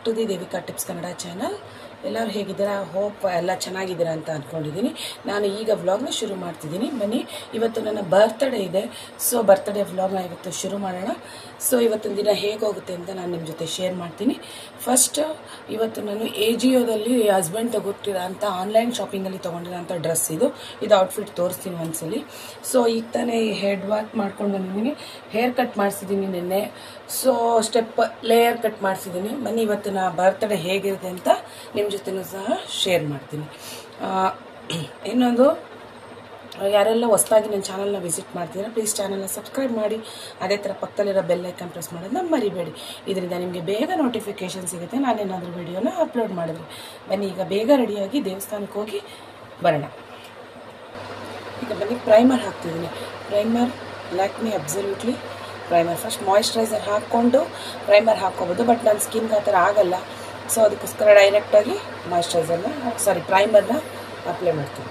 back to the Devika tips Kannada channel ಎಲ್ಲರೂ ಹೇಗಿದ್ದೀರಾ hope ಎಲ್ಲ ಚೆನ್ನಾಗಿದ್ದೀರಾ ಅಂತ ಅಂದ್ಕೊಂಡಿದ್ದೀನಿ ನಾನು ಈಗ ವ್ಲಾಗ್ನ ಶುರು ಮಾಡ್ತಿದ್ದೀನಿ ಬನ್ನಿ ಇವತ್ತು ನನ್ನ ಬರ್ತ್ಡೇ ಇದೆ ಸೊ ಬರ್ತ್ಡೇ ವ್ಲಾಗ್ನ ಇವತ್ತು ಶುರು ಮಾಡೋಣ ಸೊ ಇವತ್ತಿನ ದಿನ ಹೇಗೆ ಹೋಗುತ್ತೆ ಅಂತ ನಾನು ನಿಮ್ಮ ಜೊತೆ ಶೇರ್ ಮಾಡ್ತೀನಿ ಫಸ್ಟ್ ಇವತ್ತು ನಾನು ಎ ಜಿಯೋದಲ್ಲಿ ಹಸ್ಬೆಂಡ್ ತಗೊಟ್ಟಿರೋ ಅಂಥ ಆನ್ಲೈನ್ ಶಾಪಿಂಗಲ್ಲಿ ತೊಗೊಂಡಿರೋಂಥ ಡ್ರೆಸ್ ಇದು ಇದು ಔಟ್ಫಿಟ್ ತೋರಿಸ್ತೀನಿ ಒಂದ್ಸಲಿ ಸೊ ಈಗ ತಾನೇ ಹೆಡ್ ವಾಕ್ ಮಾಡ್ಕೊಂಡು ಬಂದಿದ್ದೀನಿ ಹೇರ್ ಕಟ್ ಮಾಡಿಸಿದ್ದೀನಿ ನಿನ್ನೆ ಸೊ ಸ್ಟೆಪ್ ಲೇಯರ್ ಕಟ್ ಮಾಡಿಸಿದ್ದೀನಿ ಬನ್ನಿ ಇವತ್ತಿನ ಬರ್ತ್ಡೇ ಹೇಗಿರುತ್ತೆ ಅಂತ ನಿಮ್ಮ ಜೊತೆನೂ ಸಹ ಶೇರ್ ಮಾಡ್ತೀನಿ ಆ, ಇನ್ನೊಂದು ಯಾರೆಲ್ಲ ಹೊಸದಾಗಿ ನನ್ನ ಚಾನಲ್ನ ವಿಸಿಟ್ ಮಾಡ್ತೀರಾ ಪ್ಲೀಸ್ ಚಾನಲ್ನ ಸಬ್ಸ್ಕ್ರೈಬ್ ಮಾಡಿ ಅದೇ ಥರ ಪಕ್ಕದಲ್ಲಿರೋ ಬೆಲ್ ಐಕನ್ ಪ್ರೆಸ್ ಮಾಡೋದನ್ನ ಮರಿಬೇಡಿ ಇದರಿಂದ ನಿಮಗೆ ಬೇಗ ನೋಟಿಫಿಕೇಷನ್ ಸಿಗುತ್ತೆ ನಾನೇನಾದರೂ ವಿಡಿಯೋನ ಅಪ್ಲೋಡ್ ಮಾಡಿದ್ರೆ ಬನ್ನಿ ಈಗ ಬೇಗ ರೆಡಿಯಾಗಿ ದೇವಸ್ಥಾನಕ್ಕೆ ಹೋಗಿ ಬರೋಣ ಈಗ ಬನ್ನಿ ಪ್ರೈಮರ್ ಹಾಕ್ತಿದ್ದೀನಿ primer Lakme absolutely primer first moisturiser ಹಾಕ್ಕೊಂಡು ಪ್ರೈಮರ್ ಹಾಕ್ಕೋಬೋದು ಬಟ್ ನನ್ನ ಸ್ಕಿನ್ಗೆ ಆ ಥರ ಆಗಲ್ಲ ಸೊ ಅದಕ್ಕೋಸ್ಕರ ಡೈರೆಕ್ಟಾಗಿ ಮಾಯಿಶ್ಚರೈಸರ್ನ ಸಾರಿ ಪ್ರೈಮರ್ನ ಅಪ್ಲೈ ಮಾಡ್ತೀನಿ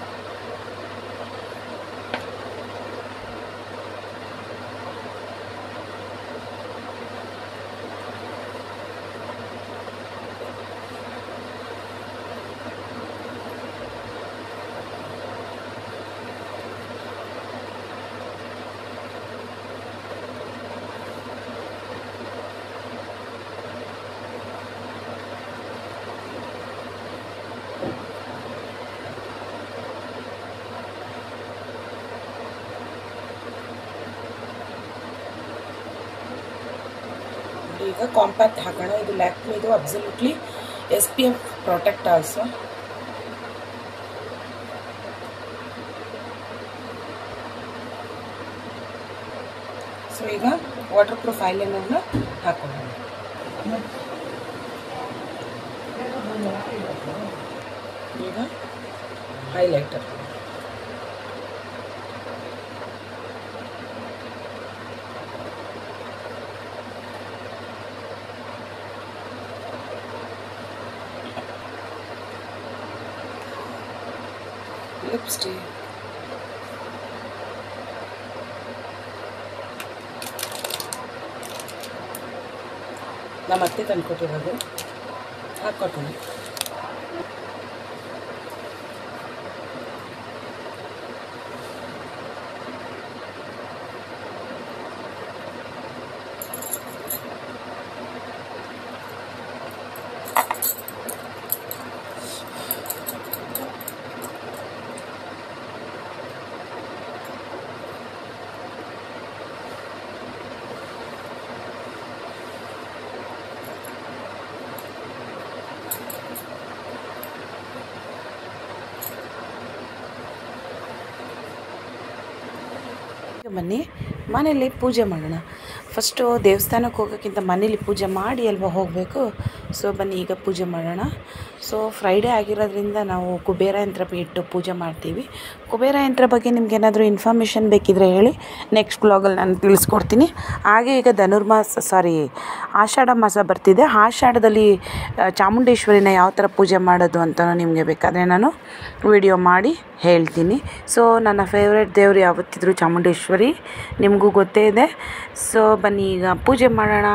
ಈಗ ಕಾಂಪ್ಯಾಕ್ಟ್ ಹಾಕೋಣ ಇದು ಲ್ಯಾಕ್ಮಿದು absolutely S P F protect also so ಈಗ ವಾಟರ್ ಪ್ರೂಫ್ ಐಲೈನರ್ನ ಹಾಕೋಣ ಈಗ ಹೈಲೈಟರ್ ಲಿಪ್ಸ್ಟಿಕ್ ನಮ್ಮ ಅತ್ತೆ ತಂದ್ಕೊಟ್ಟಿರೋದು ಹಾಕ್ಕೊತೀನಿ ಈಗ ಬನ್ನಿ ಮನೇಲಿ ಪೂಜೆ ಮಾಡೋಣ ಫಸ್ಟು ದೇವಸ್ಥಾನಕ್ಕೆ ಹೋಗೋಕ್ಕಿಂತ ಮನೇಲಿ ಪೂಜೆ ಮಾಡಿ ಅಲ್ವಾ ಹೋಗಬೇಕು ಸೊ ಬನ್ನಿ ಈಗ ಪೂಜೆ ಮಾಡೋಣ ಸೊ ಫ್ರೈಡೇ ಆಗಿರೋದ್ರಿಂದ ನಾವು ಕುಬೇರ ಯಂತ್ರ ಇಟ್ಟು ಪೂಜೆ ಮಾಡ್ತೀವಿ ಕುಬೇರ ಯಂತ್ರ ಬಗ್ಗೆ ನಿಮ್ಗೆ ಏನಾದರೂ ಇನ್ಫಾರ್ಮೇಷನ್ ಬೇಕಿದ್ರೆ ಹೇಳಿ ನೆಕ್ಸ್ಟ್ ಬ್ಲಾಗಲ್ಲಿ ನಾನು ತಿಳಿಸ್ಕೊಡ್ತೀನಿ ಹಾಗೆ ಈಗ ಧನುರ್ಮಾಸ ಸಾರಿ ಆಷಾಢ ಮಾಸ ಬರ್ತಿದೆ ಆಷಾಢದಲ್ಲಿ ಆ, ಚಾಮುಂಡೇಶ್ವರಿನ ಯಾವ ಥರ ಪೂಜೆ ಮಾಡೋದು ಅಂತಲೂ ನಿಮಗೆ ಬೇಕಾದರೆ ನಾನು ವಿಡಿಯೋ ಮಾಡಿ ಹೇಳ್ತೀನಿ ಸೊ ನನ್ನ ಫೇವ್ರೆಟ್ ದೇವರು ಯಾವತ್ತಿದ್ರು ಚಾಮುಂಡೇಶ್ವರಿ ನಿಮಗೂ ಗೊತ್ತೇ ಇದೆ ಸೊ ಬನ್ನಿ ಈಗ ಪೂಜೆ ಮಾಡೋಣ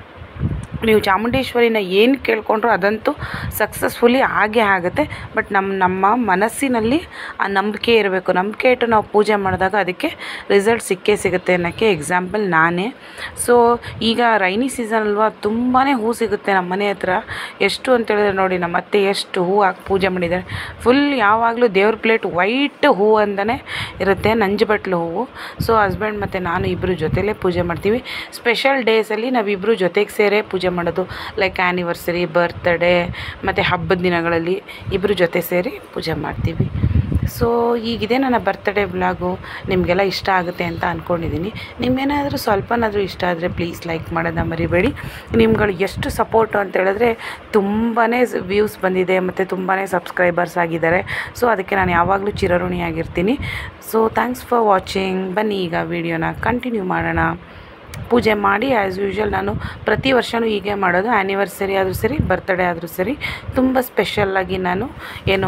ನೀವು ಚಾಮುಂಡೇಶ್ವರಿನ ಏನು ಕೇಳ್ಕೊಂಡ್ರು ಅದಂತೂ ಸಕ್ಸಸ್ಫುಲಿ ಆಗೇ ಆಗುತ್ತೆ ಬಟ್ ನಮ್ಮ ನಮ್ಮ ಮನಸ್ಸಿನಲ್ಲಿ ಆ ನಂಬಿಕೆ ಇರಬೇಕು ನಂಬಿಕೆ ಇಟ್ಟು ನಾವು ಪೂಜೆ ಮಾಡಿದಾಗ ಅದಕ್ಕೆ ರಿಸಲ್ಟ್ ಸಿಕ್ಕೇ ಸಿಗುತ್ತೆ ಅನ್ನೋಕ್ಕೆ ಎಕ್ಸಾಂಪಲ್ ನಾನೇ ಸೊ ಈಗ ರೈನಿ ಸೀಸನ್ ಅಲ್ವಾ ತುಂಬಾ ಹೂ ಸಿಗುತ್ತೆ ನಮ್ಮ ಮನೆ ಹತ್ರ ಎಷ್ಟು ಅಂತೇಳಿದ್ರೆ ನೋಡಿ ನಮ್ಮ ಅತ್ತೆ ಎಷ್ಟು ಹೂ ಹಾಕಿ ಪೂಜೆ ಮಾಡಿದ್ದಾರೆ ಫುಲ್ ಯಾವಾಗಲೂ ದೇವ್ರ ಪ್ಲೇಟ್ ವೈಟ್ ಹೂ ಅಂತಲೇ ಇರುತ್ತೆ ನಂಜು ಬಟ್ಲು ಹೂವು ಸೊ ಹಸ್ಬೆಂಡ್ ಮತ್ತು ನಾನು ಇಬ್ಬರು ಜೊತೆಲೇ ಪೂಜೆ ಮಾಡ್ತೀವಿ ಸ್ಪೆಷಲ್ ಡೇಸಲ್ಲಿ ನಾವಿಬ್ಬರು ಜೊತೆಗೆ ಸೇರೇ ಪೂಜೆ ಮಾಡೋದು ಲೈಕ್ ಆ್ಯನಿವರ್ಸರಿ ಬರ್ತ್ಡೇ ಮತ್ತು ಹಬ್ಬದ ದಿನಗಳಲ್ಲಿ ಇಬ್ಬರು ಜೊತೆ ಸೇರಿ ಪೂಜೆ ಮಾಡ್ತೀವಿ ಸೊ ಈಗಿದೆ ನನ್ನ ಬರ್ತ್ಡೇ ವ್ಲಾಗು ನಿಮಗೆಲ್ಲ ಇಷ್ಟ ಆಗುತ್ತೆ ಅಂತ ಅಂದ್ಕೊಂಡಿದ್ದೀನಿ ನಿಮ್ಗೇನಾದರೂ ಸ್ವಲ್ಪನಾದರೂ ಇಷ್ಟ ಆದರೆ ಪ್ಲೀಸ್ ಲೈಕ್ ಮಾಡೋದನ್ನ ಮರಿಬೇಡಿ ನಿಮ್ಗಳು ಎಷ್ಟು ಸಪೋರ್ಟು ಅಂತ ಹೇಳಿದ್ರೆ ತುಂಬಾ ವ್ಯೂಸ್ ಬಂದಿದೆ ಮತ್ತು ತುಂಬಾ ಸಬ್ಸ್ಕ್ರೈಬರ್ಸ್ ಆಗಿದ್ದಾರೆ ಸೊ ಅದಕ್ಕೆ ನಾನು ಯಾವಾಗಲೂ ಚಿರಋಣಿಯಾಗಿರ್ತೀನಿ ಸೊ ಥ್ಯಾಂಕ್ಸ್ ಫಾರ್ ವಾಚಿಂಗ್ ಬನ್ನಿ ಈಗ ವಿಡಿಯೋನ ಕಂಟಿನ್ಯೂ ಮಾಡೋಣ ಪೂಜೆ ಮಾಡಿ ಆ್ಯಸ್ ಯೂಶ್ವಲ್ ನಾನು ಪ್ರತಿ ವರ್ಷವೂ ಹೀಗೆ ಮಾಡೋದು ಆ್ಯನಿವರ್ಸರಿ ಆದರೂ ಸರಿ ಬರ್ತ್ಡೇ ಆದರೂ ಸರಿ ತುಂಬ ಸ್ಪೆಷಲ್ಲಾಗಿ ನಾನು ಏನು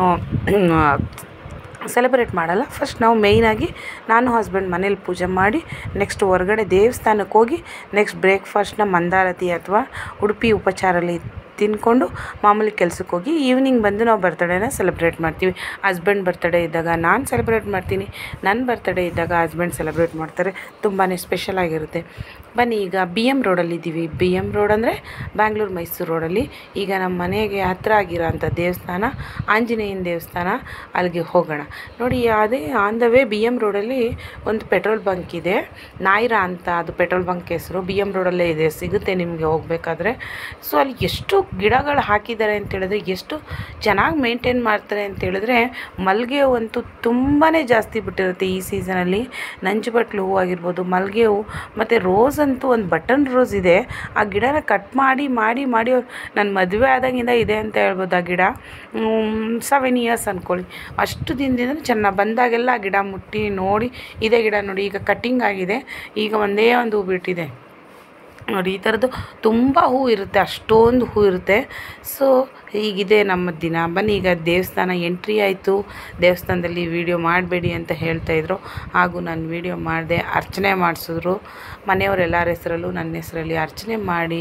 ಸೆಲೆಬ್ರೇಟ್ ಮಾಡಲ್ಲ ಫಸ್ಟ್ ನಾವು ಮೇಯ್ನಾಗಿ ನಾನು ಹಸ್ಬೆಂಡ್ ಮನೇಲಿ ಪೂಜೆ ಮಾಡಿ ನೆಕ್ಸ್ಟ್ ಹೊರಗಡೆ ದೇವಸ್ಥಾನಕ್ಕೆ ಹೋಗಿ ನೆಕ್ಸ್ಟ್ ಬ್ರೇಕ್ಫಾಸ್ಟ್ನ ಮಂದಾರತಿ ಅಥವಾ ಉಡುಪಿ ಉಪಚಾರಲ್ಲಿ ತಿನ್ಕೊಂಡು ಮಾಮೂಲಿ ಕೆಲ್ಸಕ್ಕೆ ಹೋಗಿ ಈವ್ನಿಂಗ್ ಬಂದು ನಾವು ಬರ್ತಡೇನ ಸೆಲೆಬ್ರೇಟ್ ಮಾಡ್ತೀವಿ ಹಸ್ಬೆಂಡ್ ಬರ್ತಡೇ ಇದ್ದಾಗ ನಾನು ಸೆಲೆಬ್ರೇಟ್ ಮಾಡ್ತೀನಿ ನನ್ನ ಬರ್ತಡೇ ಇದ್ದಾಗ ಹಸ್ಬೆಂಡ್ ಸೆಲೆಬ್ರೇಟ್ ಮಾಡ್ತಾರೆ ತುಂಬಾ ಸ್ಪೆಷಲ್ ಆಗಿರುತ್ತೆ ಬನ್ನಿ ಈಗ ಬಿ ಎಮ್ ರೋಡಲ್ಲಿದ್ದೀವಿ B M road Bangalore Mysuru Mysuru ರೋಡಲ್ಲಿ ಈಗ ನಮ್ಮ ಮನೆಗೆ ಹತ್ರ ಆಗಿರೋ ಅಂಥ ದೇವಸ್ಥಾನ ಆಂಜನೇಯನ ದೇವಸ್ಥಾನ ಅಲ್ಲಿಗೆ ಹೋಗೋಣ ನೋಡಿ ಅದೇ on the way B M ರೋಡಲ್ಲಿ ಒಂದು ಪೆಟ್ರೋಲ್ ಬಂಕ್ ಇದೆ ನಾಯ್ರಾ ಅಂತ ಅದು ಪೆಟ್ರೋಲ್ ಬಂಕ್ ಹೆಸರು ಬಿ ಎಮ್ ರೋಡಲ್ಲೇ ಇದೆ ಸಿಗುತ್ತೆ ನಿಮಗೆ ಹೋಗಬೇಕಾದ್ರೆ ಸೊ ಅಲ್ಲಿ ಎಷ್ಟು ಗಿಡಗಳು ಹಾಕಿದ್ದಾರೆ ಅಂತ ಹೇಳಿದ್ರೆ ಎಷ್ಟು ಚೆನ್ನಾಗಿ ಮೇಂಟೈನ್ ಮಾಡ್ತಾರೆ ಅಂತ ಹೇಳಿದ್ರೆ ಮಲ್ಲಿಗೆ ಹೂವಂತೂ ತುಂಬಾ ಜಾಸ್ತಿ ಬಿಟ್ಟಿರುತ್ತೆ ಈ ಸೀಸನಲ್ಲಿ ನಂಜುಬಟ್ಲು ಹೂವು ಆಗಿರ್ಬೋದು ಮಲ್ಲಿಗೆ ಹೂವು ಮತ್ತು ರೋಸ್ ಅಂತೂ ಒಂದು ಬಟನ್ ರೋಸ್ ಇದೆ ಆ ಗಿಡನ ಕಟ್ ಮಾಡಿ ಮಾಡಿ ಮಾಡಿ ಅವ್ರು ನನ್ನ ಮದುವೆ ಆದಾಗಿಂದ ಇದೆ ಅಂತ ಹೇಳ್ಬೋದು ಆ ಗಿಡ ಸೆವೆನ್ ಇಯರ್ಸ್ ಅಂದ್ಕೊಳ್ಳಿ ಅಷ್ಟು ದಿನದಿಂದ ಚೆನ್ನಾಗಿ ಬಂದಾಗೆಲ್ಲ ಆ ಗಿಡ ಮುಟ್ಟಿ ನೋಡಿ ಇದೇ ಗಿಡ ನೋಡಿ ಈಗ ಕಟ್ಟಿಂಗ್ ಆಗಿದೆ ಈಗ ಒಂದೇ ಒಂದು ಹೂ ಬಿಟ್ಟಿದೆ ನೋಡಿ ಈ ಥರದ್ದು ತುಂಬ ಹೂ ಇರುತ್ತೆ ಅಷ್ಟೊಂದು ಹೂ ಇರುತ್ತೆ ಸೊ ಹೀಗಿದೆ ನಮ್ಮ ದಿನ ಬನ್ನಿ ಈಗ ದೇವಸ್ಥಾನ ಎಂಟ್ರಿ ಆಯಿತು ದೇವಸ್ಥಾನದಲ್ಲಿ ವೀಡಿಯೋ ಮಾಡಬೇಡಿ ಅಂತ ಹೇಳ್ತಾಯಿದ್ರು ಹಾಗೂ ನಾನು ವೀಡಿಯೋ ಮಾಡಿದೆ ಅರ್ಚನೆ ಮಾಡಿಸಿದ್ರು ಮನೆಯವ್ರ ಎಲ್ಲರ ಹೆಸರಲ್ಲೂ ನನ್ನ ಹೆಸರಲ್ಲಿ ಅರ್ಚನೆ ಮಾಡಿ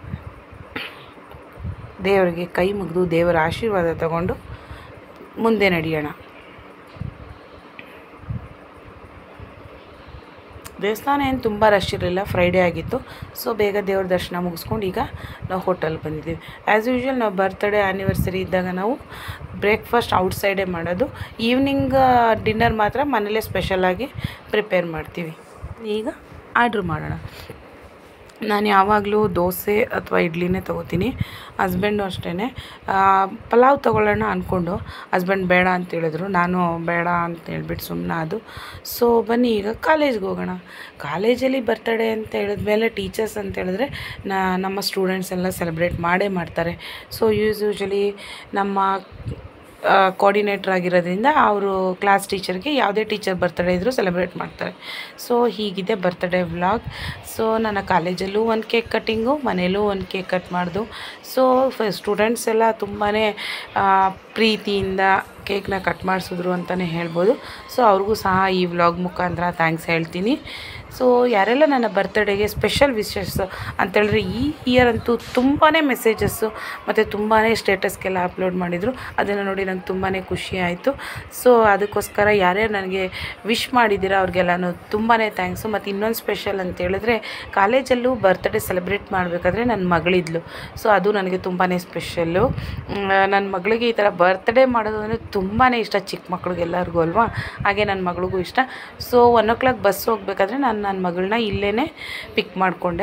ದೇವರಿಗೆ ಕೈ ಮುಗಿದು ದೇವರ ಆಶೀರ್ವಾದ ತಗೊಂಡು ಮುಂದೆ ನಡೆಯೋಣ ದೇವಸ್ಥಾನ ಏನು ತುಂಬ ರಶ್ ಇರಲಿಲ್ಲ ಫ್ರೈಡೇ ಆಗಿತ್ತು ಸೊ ಬೇಗ ದೇವ್ರ ದರ್ಶನ ಮುಗಿಸ್ಕೊಂಡು ಈಗ ನಾವು ಹೋಟೆಲ್ ಬಂದಿದ್ದೀವಿ ಆ್ಯಸ್ ಯೂಶ್ವಲ್ ನಾವು ಬರ್ತ್ಡೇ ಆ್ಯನಿವರ್ಸರಿ ಇದ್ದಾಗ ನಾವು ಬ್ರೇಕ್ಫಾಸ್ಟ್ ಔಟ್ಸೈಡೇ ಮಾಡೋದು ಈವ್ನಿಂಗ್ ಡಿನ್ನರ್ ಮಾತ್ರ ಮನೇಲೇ ಸ್ಪೆಷಲಾಗಿ ಪ್ರಿಪೇರ್ ಮಾಡ್ತೀವಿ ಈಗ ಆರ್ಡ್ರ್ ಮಾಡೋಣ ನಾನು ಯಾವಾಗಲೂ ದೋಸೆ ಅಥವಾ ಇಡ್ಲಿನೇ ತೊಗೋತೀನಿ ಹಸ್ಬೆಂಡು ಅಷ್ಟೇ ಪಲಾವ್ ತೊಗೊಳ್ಳೋಣ ಅಂದ್ಕೊಂಡು ಹಸ್ಬೆಂಡ್ ಬೇಡ ಅಂತ ಹೇಳಿದ್ರು ನಾನು ಬೇಡ ಅಂತ ಹೇಳ್ಬಿಟ್ಟು ಸುಮ್ಮನೆ ಅದು ಸೊ ಬನ್ನಿ ಈಗ ಕಾಲೇಜ್ಗೆ ಹೋಗೋಣ ಕಾಲೇಜಲ್ಲಿ ಬರ್ತಡೇ ಅಂತ ಹೇಳಿದ್ಮೇಲೆ ಟೀಚರ್ಸ್ ಅಂತ ಹೇಳಿದ್ರೆ ನಾ ನಮ್ಮ ಸ್ಟೂಡೆಂಟ್ಸ್ ಎಲ್ಲ ಸೆಲೆಬ್ರೇಟ್ ಮಾಡೇ ಮಾಡ್ತಾರೆ ಸೊ ಯೂಸ್ ಯೂಶ್ವಲಿ ನಮ್ಮ ಕೋಆರ್ಡಿನೇಟ್ರ್ ಆಗಿರೋದ್ರಿಂದ ಅವರು ಕ್ಲಾಸ್ ಟೀಚರ್ಗೆ ಯಾವುದೇ ಟೀಚರ್ ಬರ್ತಡೇ ಇದ್ದರೂ ಸೆಲೆಬ್ರೇಟ್ ಮಾಡ್ತಾರೆ ಸೊ ಹೀಗಿದೆ ಬರ್ತಡೇ ವ್ಲಾಗ್ ಸೊ ನನ್ನ ಕಾಲೇಜಲ್ಲೂ ಒಂದು ಕೇಕ್ ಕಟ್ಟಿಂಗು ಮನೇಲೂ ಒಂದು ಕೇಕ್ ಕಟ್ ಮಾಡ್ದು ಸೊ ಸ್ಟೂಡೆಂಟ್ಸ್ ಎಲ್ಲ ತುಂಬಾ ಪ್ರೀತಿಯಿಂದ ಕೇಕ್ನ ಕಟ್ ಮಾಡಿಸಿದ್ರು ಅಂತಲೇ ಹೇಳ್ಬೋದು ಸೊ ಅವ್ರಿಗೂ ಸಹ ಈ ವ್ಲಾಗ್ ಮುಖಾಂತರ ಥ್ಯಾಂಕ್ಸ್ ಹೇಳ್ತೀನಿ ಸೊ ಯಾರೆಲ್ಲ ನನ್ನ ಬರ್ತಡೇಗೆ ಸ್ಪೆಷಲ್ ವಿಶಸ್ ಅಂತೇಳಿದ್ರೆ ಈ ಇಯರ್ ಅಂತೂ ತುಂಬಾ ಮೆಸೇಜಸ್ಸು ಮತ್ತು ತುಂಬಾ ಸ್ಟೇಟಸ್ಗೆಲ್ಲ ಅಪ್ಲೋಡ್ ಮಾಡಿದರು ಅದನ್ನು ನೋಡಿ ನಂಗೆ ತುಂಬಾ ಖುಷಿ ಆಯಿತು ಸೊ ಅದಕ್ಕೋಸ್ಕರ ಯಾರ್ಯಾರು ನನಗೆ ವಿಶ್ ಮಾಡಿದ್ದೀರಾ ಅವ್ರಿಗೆಲ್ಲನೂ ತುಂಬಾ ಥ್ಯಾಂಕ್ಸು ಮತ್ತು ಇನ್ನೊಂದು ಸ್ಪೆಷಲ್ ಅಂತ ಹೇಳಿದ್ರೆ ಕಾಲೇಜಲ್ಲೂ ಬರ್ತ್ಡೇ ಸೆಲೆಬ್ರೇಟ್ ಮಾಡಬೇಕಾದ್ರೆ ನನ್ನ ಮಗಳಿದ್ಲು ಸೊ ಅದು ನನಗೆ ತುಂಬಾ ಸ್ಪೆಷಲ್ಲು ನನ್ನ ಮಗಳಿಗೆ ಈ ಥರ ಬರ್ತ್ಡೇ ಮಾಡೋದು ಅಂದರೆ ತುಂಬಾ ಇಷ್ಟ ಚಿಕ್ಕ ಮಕ್ಳಿಗೆಲ್ಲರಿಗೂ ಅಲ್ವಾ ಹಾಗೆ ನನ್ನ ಮಗಳಿಗೂ ಇಷ್ಟ so one o'clock bus ಹೋಗ್ಬೇಕಾದ್ರೆ ನಾನು ನನ್ನ ಮಗಳನ್ನ ಇಲ್ಲೇ ಪಿಕ್ ಮಾಡಿಕೊಂಡೆ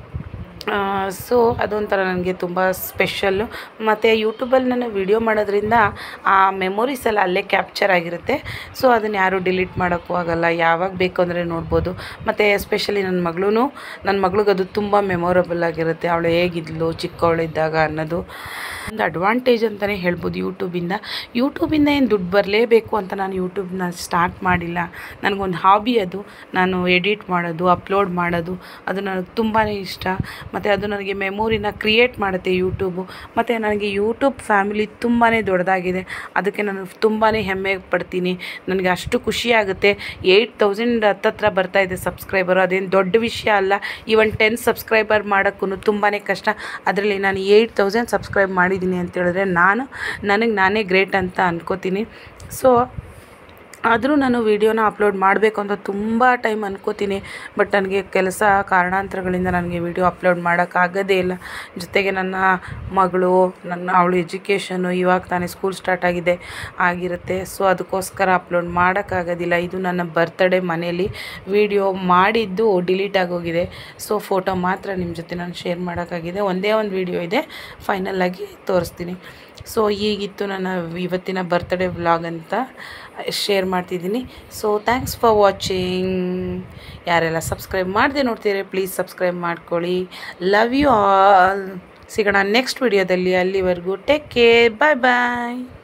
ಸೊ ಅದೊಂಥರ ನನಗೆ ತುಂಬ ಸ್ಪೆಷಲ್ಲು ಮತ್ತು ಯೂಟ್ಯೂಬಲ್ಲಿ ನಾನು ವಿಡಿಯೋ ಮಾಡೋದ್ರಿಂದ ಆ ಮೆಮೊರೀಸ್ ಎಲ್ಲ ಅಲ್ಲೇ ಕ್ಯಾಪ್ಚರ್ ಆಗಿರುತ್ತೆ ಸೊ ಅದನ್ನು ಯಾರೂ ಡಿಲೀಟ್ ಮಾಡೋಕ್ಕೂ ಆಗಲ್ಲ ಯಾವಾಗ ಬೇಕು ಅಂದರೆ ನೋಡ್ಬೋದು ಮತ್ತು ಎಸ್ಪೆಷಲಿ ನನ್ನ ಮಗಳೂ ನನ್ನ ಮಗಳಿಗೆ ಅದು ತುಂಬ ಮೆಮೊರಬಲ್ ಆಗಿರುತ್ತೆ ಅವಳು ಹೇಗಿದ್ಲು ಚಿಕ್ಕವಳಿದ್ದಾಗ ಅನ್ನೋದು ಒಂದು ಅಡ್ವಾಂಟೇಜ್ ಅಂತಲೇ ಹೇಳ್ಬೋದು ಯೂಟ್ಯೂಬಿಂದ ಯೂಟ್ಯೂಬಿಂದ ಏನು ದುಡ್ಡು ಬರಲೇಬೇಕು ಅಂತ ನಾನು ಯೂಟ್ಯೂಬ್ನ ಸ್ಟಾರ್ಟ್ ಮಾಡಿಲ್ಲ ನನಗೊಂದು ಹಾಬಿ ಅದು ನಾನು ಎಡಿಟ್ ಮಾಡೋದು ಅಪ್ಲೋಡ್ ಮಾಡೋದು ಅದು ನನಗೆ ತುಂಬಾ ಇಷ್ಟ ಮತ್ತು ಅದು ನನಗೆ ಮೆಮೊರಿನ ಕ್ರಿಯೇಟ್ ಮಾಡುತ್ತೆ ಯೂಟ್ಯೂಬು ಮತ್ತು ನನಗೆ ಯೂಟ್ಯೂಬ್ ಫ್ಯಾಮಿಲಿ ತುಂಬಾ ದೊಡ್ಡದಾಗಿದೆ ಅದಕ್ಕೆ ನಾನು ತುಂಬಾ ಹೆಮ್ಮೆ ಪಡ್ತೀನಿ ನನಗೆ ಅಷ್ಟು ಖುಷಿ ಆಗುತ್ತೆ ಏಯ್ಟ್ ತೌಸಂಡ್ ಹತ್ತತ್ರ ಬರ್ತಾ ಇದೆ ಸಬ್ಸ್ಕ್ರೈಬರು ಅದೇನು ದೊಡ್ಡ ವಿಷಯ ಅಲ್ಲ ಈವನ್ ಟೆನ್ ಸಬ್ಸ್ಕ್ರೈಬರ್ ಮಾಡೋಕ್ಕೂ ತುಂಬಾ ಕಷ್ಟ ಅದರಲ್ಲಿ ನಾನು ಏಯ್ಟ್ ತೌಸಂಡ್ ಸಬ್ಸ್ಕ್ರೈಬ್ ಮಾಡಿದ್ದೀನಿ ಅಂತ ಹೇಳಿದ್ರೆ ನಾನು ನನಗೆ ನಾನೇ ಗ್ರೇಟ್ ಅಂತ ಅನ್ಕೋತೀನಿ ಸೊ ಆದರೂ ನಾನು ವೀಡಿಯೋನ ಅಪ್ಲೋಡ್ ಮಾಡಬೇಕು ಅಂತ ತುಂಬ ಟೈಮ್ ಅನ್ಕೋತೀನಿ ಬಟ್ ನನಗೆ ಕೆಲಸ ಕಾರಣಾಂತರಗಳಿಂದ ನನಗೆ ವೀಡಿಯೋ ಅಪ್ಲೋಡ್ ಮಾಡೋಕ್ಕಾಗೋದೇ ಇಲ್ಲ ಜೊತೆಗೆ ನನ್ನ ಮಗಳು ನನ್ನ ಅವಳು ಎಜುಕೇಷನು ಇವಾಗ ತಾನೇ ಸ್ಕೂಲ್ ಸ್ಟಾರ್ಟ್ ಆಗಿದೆ ಆಗಿರುತ್ತೆ ಸೊ ಅದಕ್ಕೋಸ್ಕರ ಅಪ್ಲೋಡ್ ಮಾಡೋಕ್ಕಾಗೋದಿಲ್ಲ ಇದು ನನ್ನ ಬರ್ತ್ಡೇ ಮನೇಲಿ ವೀಡಿಯೋ ಮಾಡಿದ್ದು ಡಿಲೀಟ್ ಆಗೋಗಿದೆ ಸೊ ಫೋಟೋ ಮಾತ್ರ ನಿಮ್ಮ ಜೊತೆ ನಾನು ಶೇರ್ ಮಾಡೋಕ್ಕಾಗಿದೆ ಒಂದೇ ಒಂದು ವೀಡಿಯೋ ಇದೆ ಫೈನಲಾಗಿ ತೋರಿಸ್ತೀನಿ ಸೊ ಹೀಗಿತ್ತು ನನ್ನ ಇವತ್ತಿನ ಬರ್ತ್ಡೇ ವ್ಲಾಗ್ ಅಂತ ಶೇರ್ ಮಾಡ್ತಿದ್ದೀನಿ ಸೊ ಥ್ಯಾಂಕ್ಸ್ ಫಾರ್ ವಾಚಿಂಗ್ ಯಾರೆಲ್ಲ ಸಬ್ಸ್ಕ್ರೈಬ್ ಮಾಡದೆ ನೋಡ್ತೀರಿ ಪ್ಲೀಸ್ ಸಬ್ಸ್ಕ್ರೈಬ್ ಮಾಡ್ಕೊಳ್ಳಿ ಲವ್ ಯು ಆಲ್ ಸಿಗೋಣ ನೆಕ್ಸ್ಟ್ ವಿಡಿಯೋದಲ್ಲಿ ಅಲ್ಲಿವರೆಗೂ ಟೇಕ್ ಕೇರ್ ಬಾಯ್ ಬಾಯ್